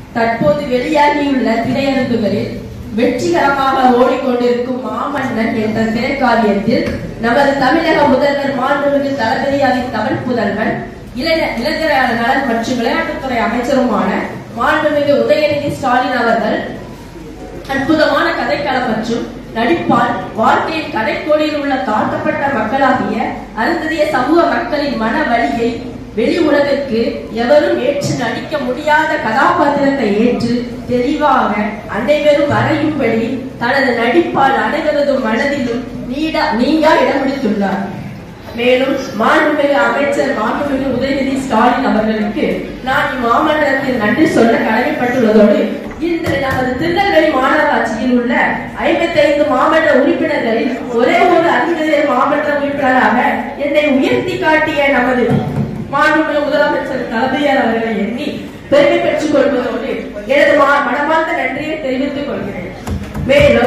தற்போது வெளியாகியுள்ள திரையரங்குகளில் வெற்றிகரமாக ஓடிக்கொண்டிருக்கும் மாமன்னன் என்ற திரைக்காவியத்தில் நமது தமிழக முதல்வர் மாண்புமிகு தளபதியாரின் தமிழ் புதல்வன் இளைஞ இளைஞர் நலன் மற்றும் விளையாட்டுத்துறை அமைச்சருமான மாண்புமிகு உதயநிதி ஸ்டாலின் அவர்கள் அற்புதமான கதைக்களம் மற்றும் நடிப்பால் வாழ்க்கையின் கடைக்கோடியில் உள்ள தாழ்த்தப்பட்ட மக்களாகிய அருந்ததிய சமூக மக்களின் மன வலியை வெளி உலகிற்கு எவரும் ஏற்று நடிக்க முடியாத கதாபாத்திரத்தை ஏற்று தெளிவாக அனைவரும் அறியும்படி தனது நடிப்பால் அனைவரது மனதிலும் நீடா நீங்கா இடம் பிடித்துள்ளார் மேலும் மாண்புமிகு அமைச்சர் மாண்புமிகு உதயநிதி ஸ்டாலின் அவர்களுக்கு நான் இம்மாமன்றத்தில் நன்றி சொல்ல கடமைப்பட்டுள்ளதோடு இன்று நமது திருநெல்வேலி மாநகராட்சியில் உள்ள ஐம்பத்தைந்து மாவட்ட உறுப்பினர்களில் ஒரே ஒரு அறிஞர் மாவட்ட உறுப்பினராக என்னை உயர்த்தி காட்டிய நமது மாண்புமிகு முதலமைச்சர் தளபதியார் அவர்களை எண்ணி பெருமை பெற்றுக் கொள்வதோடு எனது மா- மனமார்ந்த நன்றியை தெரிவித்துக் கொள்கிறேன் மேலும்